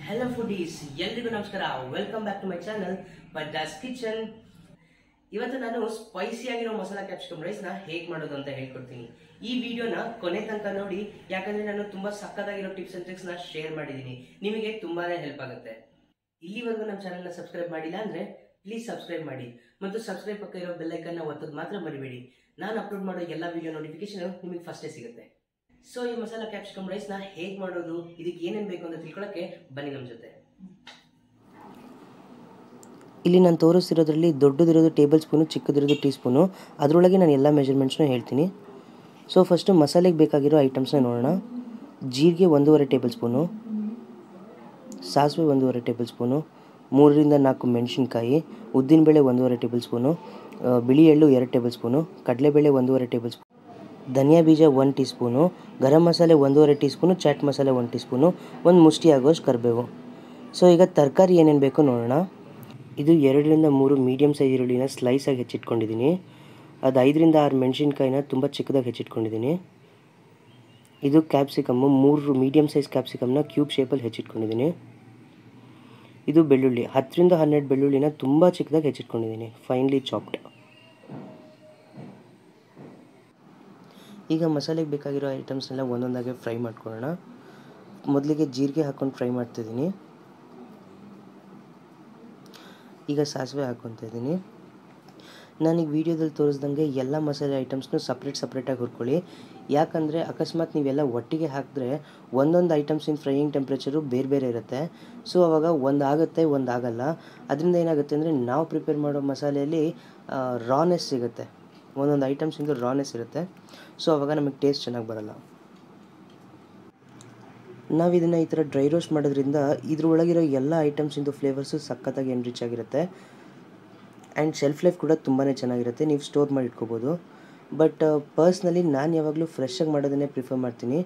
hello foodies ಎಲ್ರಿಗೂ ನಮಸ್ಕಾರ welcome back to my channel Baddas kitchen ಇವತ್ತು ನಾನು ಸ್ಪೈಸಿ ಆಗಿರೋ ಮಸಾಲಾ ಕ್ಯಾಪ್ಸಿಕಮ್ ರೈಸ್ ನ ಹೇಗ್ ಮಾಡೋದು ಅಂತ ಹೇಳ್ಕೊಡ್ತೀನಿ ಈ ವಿಡಿಯೋನ ಕೊನೆ ತನಕ ನೋಡಿ ಯಾಕಂದ್ರೆ ನಾನು ತುಂಬಾ ಸಕ್ಕತ್ತಾಗಿರೋ ಟಿಪ್ಸ್ ಅಂಡ್ ಟ್ರಿಕ್ಸ್ ನ ಶೇರ್ ಮಾಡಿದ್ದೀನಿ ನಿಮಗೆ ತುಂಬಾನೇ ಹೆಲ್ಪ್ ಆಗುತ್ತೆ ಇಲ್ಲಿವರೆಗೂ ನಮ್ಮ ಚಾನಲ್ನ ಸಬ್ಸ್ಕ್ರೈಬ್ ಮಾಡಿಲ್ಲ ಅಂದ್ರೆ ಪ್ಲೀಸ್ ಸಬ್ಸ್ಕ್ರೈಬ್ ಮಾಡಿ ಮತ್ತು ಸಬ್ಸ್ಕ್ರೈಬ್ ಪಕ್ಕ ಇರೋ ಬೆಲ್ಲೈಕನ್ನ ಒತ್ತೋದು ಮಾತ್ರ ಮರಿಬೇಡಿ ನಾನು ಅಪ್ಲೋಡ್ ಮಾಡೋ ಎಲ್ಲ ವಿಡಿಯೋ ನೋಟಿಫಿಕೇಶನ್ ನಿಮಗೆ ಫಸ್ಟೇ ಸಿಗುತ್ತೆ ಸೊ ಈ ಮಸಾಲಾ ಕ್ಯಾಪ್ಸಿಕಮ್ ರೈಸ್ ನ ಹೇಗ್ ಮಾಡೋದು ಇದಕ್ಕೆ ಏನೇನ್ ಬೇಕು ಅಂತ ತಿಳ್ಕೊಳಕ್ಕೆ ಬನ್ನಿ ನಮ್ಮ ಜೊತೆ ಇಲ್ಲಿ ನಾನು ತೋರಿಸ್ತಿರೋದ್ರಲ್ಲಿ ದೊಡ್ಡದಿರೋದು ಟೇಬಲ್ ಸ್ಪೂನು ಚಿಕ್ಕದಿರೋದು ಟೀ ಸ್ಪೂನು ಅದರೊಳಗೆ ನಾನು ಎಲ್ಲ ಮೆಜರ್ಮೆಂಟ್ಸ್ನ ಹೇಳ್ತೀನಿ ಸೊ ಫಸ್ಟು ಮಸಾಲೆಗೆ ಬೇಕಾಗಿರೋ ಐಟಮ್ಸ್ನ ನೋಡೋಣ ಜೀರಿಗೆ ಒಂದೂವರೆ ಟೇಬಲ್ ಸ್ಪೂನು ಸಾಸಿವೆ ಒಂದೂವರೆ ಟೇಬಲ್ ಸ್ಪೂನು ಮೂರರಿಂದ ನಾಲ್ಕು ಮೆಣಸಿನ್ಕಾಯಿ ಉದ್ದಿನಬೇಳೆ ಒಂದೂವರೆ ಟೇಬಲ್ ಸ್ಪೂನು ಆ, ಬಿಳಿ ಎಳ್ಳು ಎರಡು ಟೇಬಲ್ ಸ್ಪೂನು ಕಡಲೆಬೇಳೆ ಒಂದೂವರೆ ಟೇಬಲ್ ಸ್ಪೂನ್ ಧನಿಯಾ ಬೀಜ ಒನ್ ಟೀ ಸ್ಪೂನು ಗರಂ ಮಸಾಲೆ ಒಂದೂವರೆ ಟೀ ಸ್ಪೂನು ಚಾಟ್ ಮಸಾಲೆ ಒನ್ ಟೀ ಸ್ಪೂನು ಒಂದು ಮುಷ್ಟಿ ಆಗೋಷ್ಟು ಕರಿಬೇವು ಸೊ ಈಗ ತರಕಾರಿ ಏನೇನು ಬೇಕೋ ನೋಡೋಣ ಇದು ಎರಡರಿಂದ ಮೂರು ಮೀಡಿಯಮ್ ಸೈಜ್ ಈರುಳ್ಳಿನ ಸ್ಲೈಸಾಗಿ ಹೆಚ್ಚಿಟ್ಕೊಂಡಿದ್ದೀನಿ ಅದು ಐದರಿಂದ ಆರು ಮೆಣಸಿನ್ಕಾಯಿನ ತುಂಬ ಚಿಕ್ಕದಾಗಿ ಹೆಚ್ಚಿಟ್ಕೊಂಡಿದ್ದೀನಿ ಇದು ಕ್ಯಾಪ್ಸಿಕಮ್ಮು ಮೂರು ಮೀಡಿಯಮ್ ಸೈಜ್ ಕ್ಯಾಪ್ಸಿಕಮ್ನ ಕ್ಯೂಬ್ ಶೇಪಲ್ಲಿ ಹೆಚ್ಚಿಟ್ಕೊಂಡಿದ್ದೀನಿ ಇದು ಬೆಳ್ಳುಳ್ಳಿ ಹತ್ತರಿಂದ ಹನ್ನೆರಡು ಬೆಳ್ಳುಳ್ಳಿನ ತುಂಬ ಚಿಕ್ಕದಾಗಿ ಹೆಚ್ಚಿಟ್ಕೊಂಡಿದ್ದೀನಿ ಫೈನ್ಲಿ ಚಾಪ್ಡ್ ಈಗ ಮಸಾಲೆಗೆ ಬೇಕಾಗಿರೋ ಐಟಮ್ಸ್ನೆಲ್ಲ ಒಂದೊಂದಾಗಿ ಫ್ರೈ ಮಾಡ್ಕೊಳ್ಳೋಣ ಮೊದಲಿಗೆ ಜೀರಿಗೆ ಹಾಕ್ಕೊಂಡು ಫ್ರೈ ಮಾಡ್ತಿದ್ದೀನಿ ಈಗ ಸಾಸಿವೆ ಹಾಕ್ಕೊತಾ ಇದ್ದೀನಿ ನಾನೀಗ ವೀಡಿಯೋದಲ್ಲಿ ತೋರಿಸ್ದಂಗೆ ಎಲ್ಲ ಮಸಾಲೆ ಐಟಮ್ಸ್ನು ಸಪ್ರೇಟ್ ಸಪ್ರೇಟಾಗಿ ಹುರ್ಕೊಳ್ಳಿ ಯಾಕಂದರೆ ಅಕಸ್ಮಾತ್ ನೀವೆಲ್ಲ ಒಟ್ಟಿಗೆ ಹಾಕಿದ್ರೆ ಒಂದೊಂದು ಐಟಮ್ಸಿನ ಫ್ರೈಯಿಂಗ್ ಟೆಂಪ್ರೇಚರು ಬೇರೆ ಬೇರೆ ಇರುತ್ತೆ ಸೊ ಅವಾಗ ಒಂದು ಆಗುತ್ತೆ ಒಂದು ಆಗಲ್ಲ ಅದರಿಂದ ಏನಾಗುತ್ತೆ ಅಂದರೆ ನಾವು ಪ್ರಿಪೇರ್ ಮಾಡೋ ಮಸಾಲೆಯಲ್ಲಿ ರಾನೆಸ್ ಸಿಗುತ್ತೆ ಒಂದೊಂದು ಐಟಮ್ಸಿಂದು ರಾನೆಸ್ ಇರುತ್ತೆ ಸೊ ಅವಾಗ ನಮಗೆ ಟೇಸ್ಟ್ ಚೆನ್ನಾಗಿ ಬರಲ್ಲ ನಾವು ಇದನ್ನು ಈ ಥರ ಡ್ರೈ ರೋಸ್ಟ್ ಮಾಡೋದ್ರಿಂದ ಇದ್ರೊಳಗಿರೋ ಎಲ್ಲ ಐಟಮ್ಸಿಂದು ಫ್ಲೇವರ್ಸು ಸಖತ್ತಾಗಿ ಎನ್ರಿಚ್ ಆಗಿರುತ್ತೆ ಆ್ಯಂಡ್ ಶೆಲ್ಫ್ ಲೈಫ್ ಕೂಡ ತುಂಬಾ ಚೆನ್ನಾಗಿರುತ್ತೆ ನೀವು ಸ್ಟೋರ್ ಮಾಡಿ ಇಟ್ಕೋಬೋದು ಬಟ್ ಪರ್ಸ್ನಲಿ ನಾನು ಯಾವಾಗಲೂ ಫ್ರೆಶ್ಶಾಗಿ ಮಾಡೋದನ್ನೇ ಪ್ರಿಫರ್ ಮಾಡ್ತೀನಿ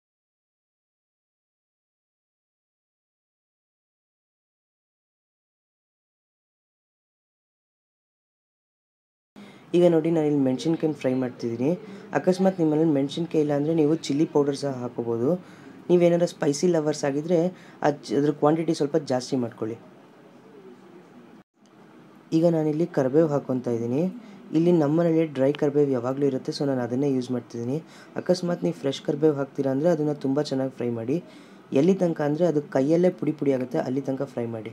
ಈಗ ನೋಡಿ ನಾನು ಇಲ್ಲಿ ಮೆಣಸಿನ್ಕಾಯಿ ಫ್ರೈ ಮಾಡ್ತಿದ್ದೀನಿ ಅಕಸ್ಮಾತ್ ನಿಮ್ಮಲ್ಲಿ ಮೆಣಸಿನ್ಕಾಯಿ ಇಲ್ಲ ಅಂದರೆ ನೀವು ಚಿಲ್ಲಿ ಪೌಡರ್ ಸಹ ಹಾಕೋಬೋದು ನೀವೇನಾದ್ರು ಸ್ಪೈಸಿ ಲವರ್ಸ್ ಆಗಿದ್ದರೆ ಅದು ಅದ್ರ ಕ್ವಾಂಟಿಟಿ ಸ್ವಲ್ಪ ಜಾಸ್ತಿ ಮಾಡ್ಕೊಳ್ಳಿ ಈಗ ನಾನಿಲ್ಲಿ ಕರಿಬೇವು ಹಾಕ್ಕೊತಾ ಇದ್ದೀನಿ ಇಲ್ಲಿ ನಮ್ಮನೇಲಿ ಡ್ರೈ ಕರಿಬೇವು ಯಾವಾಗಲೂ ಇರುತ್ತೆ ಸೊ ನಾನು ಅದನ್ನೇ ಯೂಸ್ ಮಾಡ್ತಿದ್ದೀನಿ ಅಕಸ್ಮಾತ್ ನೀವು ಫ್ರೆಶ್ ಕರಿಬೇವು ಹಾಕ್ತೀರಾ ಅಂದರೆ ಅದನ್ನು ತುಂಬ ಚೆನ್ನಾಗಿ ಫ್ರೈ ಮಾಡಿ ಎಲ್ಲಿ ತನಕ ಅಂದರೆ ಅದು ಕೈಯಲ್ಲೇ ಪುಡಿ ಪುಡಿ ಆಗುತ್ತೆ ಅಲ್ಲಿ ತನಕ ಫ್ರೈ ಮಾಡಿ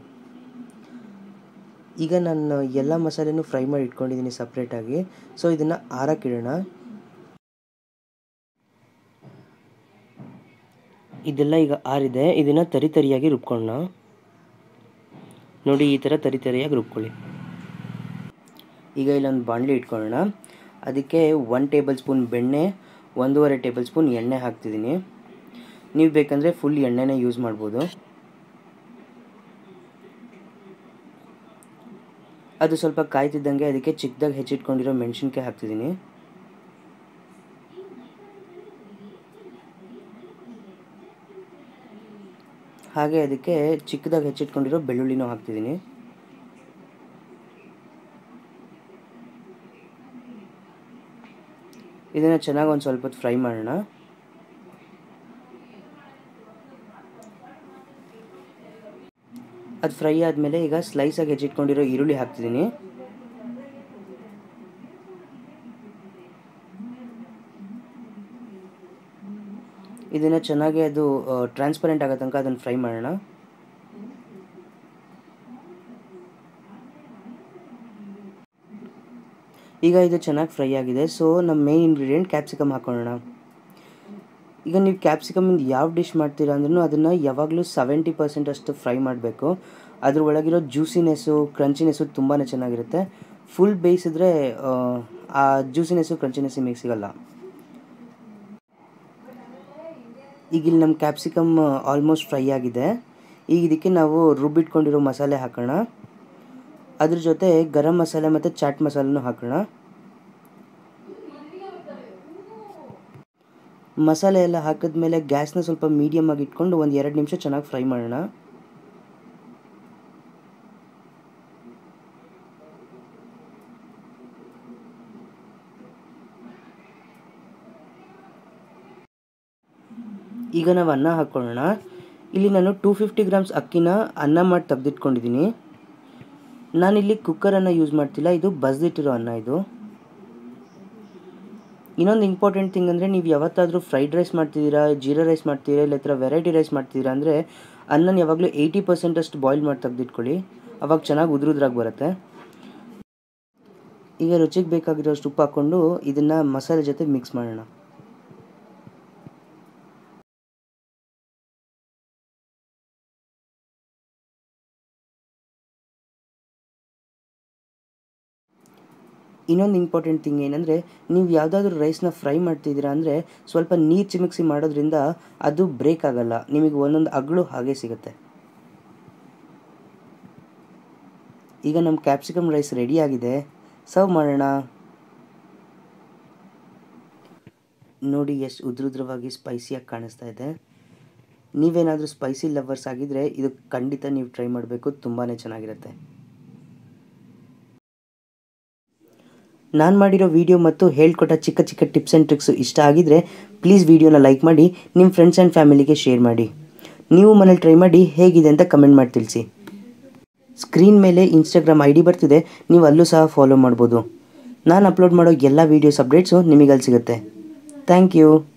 ಈಗ ನಾನು ಎಲ್ಲ ಮಸಾಲೆನೂ ಫ್ರೈ ಮಾಡಿ ಇಟ್ಕೊಂಡಿದ್ದೀನಿ ಸಪ್ರೇಟಾಗಿ ಸೊ ಇದನ್ನು ಆರಕ್ಕಿಡೋಣ ಇದೆಲ್ಲ ಈಗ ಆರಿದೆ ಇದನ್ನು ತರಿ ತರಿಯಾಗಿ ರುಬ್ಕೊಳ್ಳೋಣ ನೋಡಿ ಈ ಥರ ತರಿ ತರಿಯಾಗಿ ರುಬ್ಕೊಳ್ಳಿ ಈಗ ಇಲ್ಲೊಂದು ಬಾಣಲಿ ಇಟ್ಕೊಳ್ಳೋಣ ಅದಕ್ಕೆ ಒನ್ ಟೇಬಲ್ ಸ್ಪೂನ್ ಬೆಣ್ಣೆ ಒಂದೂವರೆ ಟೇಬಲ್ ಸ್ಪೂನ್ ಎಣ್ಣೆ ಹಾಕ್ತಿದ್ದೀನಿ ನೀವು ಬೇಕಂದರೆ ಫುಲ್ ಎಣ್ಣೆನೇ ಯೂಸ್ ಮಾಡ್ಬೋದು ಅದು ಸ್ವಲ್ಪ ಕಾಯ್ತಿದ್ದಂಗೆ ಅದಕ್ಕೆ ಚಿಕ್ಕದಾಗಿ ಹೆಚ್ಚಿಟ್ಕೊಂಡಿರೋ ಮೆಣಸಿನ್ಕಾಯಿ ಹಾಕ್ತಿದ್ದೀನಿ ಹಾಗೆ ಅದಕ್ಕೆ ಚಿಕ್ಕದಾಗಿ ಹೆಚ್ಚಿಟ್ಕೊಂಡಿರೋ ಬೆಳ್ಳುಳ್ಳಿನೂ ಹಾಕ್ತಿದ್ದೀನಿ ಇದನ್ನು ಚೆನ್ನಾಗಿ ಒಂದು ಸ್ವಲ್ಪ ಹೊತ್ತು ಫ್ರೈ ಮಾಡೋಣ ಅದು ಫ್ರೈ ಆದಮೇಲೆ ಈಗ ಸ್ಲೈಸಾಗಿ ಹೆಚ್ಚಿಟ್ಕೊಂಡಿರೋ ಈರುಳ್ಳಿ ಹಾಕ್ತಿದ್ದೀನಿ ಇದನ್ನು ಚೆನ್ನಾಗಿ ಅದು ಟ್ರಾನ್ಸ್ಪರೆಂಟ್ ಆಗೋ ತನಕ ಅದನ್ನು ಫ್ರೈ ಮಾಡೋಣ ಈಗ ಇದು ಚೆನ್ನಾಗಿ ಫ್ರೈ ಆಗಿದೆ ಸೊ ನಮ್ಮ ಮೇನ್ ಇಂಗ್ರೀಡಿಯೆಂಟ್ ಕ್ಯಾಪ್ಸಿಕಮ್ ಹಾಕೊಳ್ಳೋಣ ಈಗ ನೀವು ಕ್ಯಾಪ್ಸಿಕಮಿಂದ ಯಾವ ಡಿಶ್ ಮಾಡ್ತೀರಾ ಅಂದ್ರೂ ಅದನ್ನು ಯಾವಾಗಲೂ ಸೆವೆಂಟಿ ಪರ್ಸೆಂಟ್ ಅಷ್ಟು ಫ್ರೈ ಮಾಡಬೇಕು ಅದ್ರ ಒಳಗಿರೋ ಜ್ಯೂಸಿನೆಸ್ಸು ಕ್ರಂಚಿನೆಸ್ಸು ತುಂಬಾ ಚೆನ್ನಾಗಿರುತ್ತೆ ಫುಲ್ ಬೇಯಿಸಿದ್ರೆ ಆ ಜ್ಯೂಸಿನೆಸ್ಸು ಕ್ರಂಚಿನೆಸ್ ನಿಮಗೆ ಸಿಗಲ್ಲ ಈಗ ಇಲ್ಲಿ ನಮ್ಮ ಕ್ಯಾಪ್ಸಿಕಮ್ ಆಲ್ಮೋಸ್ಟ್ ಫ್ರೈ ಆಗಿದೆ ಈಗ ಇದಕ್ಕೆ ನಾವು ರುಬ್ಬಿಟ್ಕೊಂಡಿರೋ ಮಸಾಲೆ ಹಾಕೋಣ ಅದ್ರ ಜೊತೆ ಗರಂ ಮಸಾಲೆ ಮತ್ತು ಚಾಟ್ ಮಸಾಲೆನೂ ಹಾಕೋಣ ಮಸಾಲೆ ಎಲ್ಲ ಹಾಕಿದ್ಮೇಲೆ ಗ್ಯಾಸ್ನ ಸ್ವಲ್ಪ ಮೀಡಿಯಮ್ ಆಗಿ ಇಟ್ಕೊಂಡು ಒಂದು ಎರಡು ನಿಮಿಷ ಚೆನ್ನಾಗಿ ಫ್ರೈ ಮಾಡೋಣ ಈಗ ನಾವು ಅನ್ನ ಹಾಕ್ಕೊಳ್ಳೋಣ ಇಲ್ಲಿ ನಾನು ಟೂ ಫಿಫ್ಟಿ ಗ್ರಾಮ್ಸ್ ಅಕ್ಕಿನ ಅನ್ನ ಮಾಡಿ ತೆಗೆದಿಟ್ಕೊಂಡಿದ್ದೀನಿ ನಾನಿಲ್ಲಿ ಕುಕ್ಕರನ್ನು ಯೂಸ್ ಮಾಡ್ತಿಲ್ಲ ಇದು ಬಸ್ದಿಟ್ಟಿರೋ ಅನ್ನ ಇದು ಇನ್ನೊಂದು ಇಂಪಾರ್ಟೆಂಟ್ ಥಿಂಗ್ ಅಂದರೆ ನೀವು ಯಾವತ್ತಾದರೂ ಫ್ರೈಡ್ ರೈಸ್ ಮಾಡ್ತಿದ್ದೀರಾ ಜೀರಾ ರೈಸ್ ಮಾಡ್ತೀರಾ ಇಲ್ಲ ಥರ ವೆರೈಟಿ ರೈಸ್ ಮಾಡ್ತಿದ್ದೀರಾ ಅಂದರೆ ಅನ್ನನ ಯಾವಾಗಲೂ ಏಯ್ಟಿ ಪರ್ಸೆಂಟಷ್ಟು ಬಾಯ್ಲ್ ಮಾಡಿ ತೆಗೆದಿಟ್ಕೊಳ್ಳಿ ಅವಾಗ ಚೆನ್ನಾಗಿ ಉದುರುದ್ರಾಗಿ ಬರುತ್ತೆ ಈಗ ರುಚಿಗೆ ಬೇಕಾಗಿರೋಷ್ಟು ಉಪ್ಪು ಹಾಕ್ಕೊಂಡು ಇದನ್ನು ಮಸಾಲೆ ಜೊತೆ ಮಿಕ್ಸ್ ಮಾಡೋಣ ಇನ್ನೊಂದು ಇಂಪಾರ್ಟೆಂಟ್ ಥಿಂಗ್ ಏನಂದರೆ ನೀವು ಯಾವುದಾದ್ರೂ ರೈಸ್ನ ಫ್ರೈ ಮಾಡ್ತಿದ್ದೀರಾ ಅಂದರೆ ಸ್ವಲ್ಪ ನೀರು ಚಿಮಿಕ್ಸಿ ಮಾಡೋದ್ರಿಂದ ಅದು ಬ್ರೇಕ್ ಆಗಲ್ಲ ನಿಮಗೆ ಒಂದೊಂದು ಅಗಳು ಹಾಗೆ ಸಿಗುತ್ತೆ ಈಗ ನಮ್ಮ ಕ್ಯಾಪ್ಸಿಕಮ್ ರೈಸ್ ರೆಡಿ ಆಗಿದೆ ಸರ್ವ್ ಮಾಡೋಣ ನೋಡಿ ಎಷ್ಟು ಉದ್ರುದ್ರವಾಗಿ ಸ್ಪೈಸಿಯಾಗಿ ಕಾಣಿಸ್ತಾ ಇದೆ ನೀವೇನಾದರೂ ಸ್ಪೈಸಿ ಲವರ್ಸ್ ಆಗಿದ್ದರೆ ಇದು ಖಂಡಿತ ನೀವು ಟ್ರೈ ಮಾಡಬೇಕು ತುಂಬಾ ಚೆನ್ನಾಗಿರುತ್ತೆ ನಾನು ಮಾಡಿರೋ ವಿಡಿಯೋ ಮತ್ತು ಹೇಳ್ಕೊಟ್ಟ ಚಿಕ್ಕ ಚಿಕ್ಕ ಟಿಪ್ಸ್ ಆ್ಯಂಡ್ ಟ್ರಿಕ್ಸು ಇಷ್ಟ ಆಗಿದರೆ ಪ್ಲೀಸ್ ವಿಡಿಯೋನ ಲೈಕ್ ಮಾಡಿ ನಿಮ್ಮ ಫ್ರೆಂಡ್ಸ್ ಆ್ಯಂಡ್ ಫ್ಯಾಮಿಲಿಗೆ ಶೇರ್ ಮಾಡಿ ನೀವು ಮನೇಲಿ ಟ್ರೈ ಮಾಡಿ ಹೇಗಿದೆ ಅಂತ ಕಮೆಂಟ್ ಮಾಡಿ ತಿಳಿಸಿ ಸ್ಕ್ರೀನ್ ಮೇಲೆ ಇನ್ಸ್ಟಾಗ್ರಾಮ್ ಐ ಡಿ ಬರ್ತಿದೆ ನೀವು ಅಲ್ಲೂ ಸಹ ಫಾಲೋ ಮಾಡ್ಬೋದು ನಾನು ಅಪ್ಲೋಡ್ ಮಾಡೋ ಎಲ್ಲ ವೀಡಿಯೋಸ್ ಅಪ್ಡೇಟ್ಸು ನಿಮಗೆ ಅಲ್ಲಿ ಸಿಗುತ್ತೆ ಥ್ಯಾಂಕ್ ಯು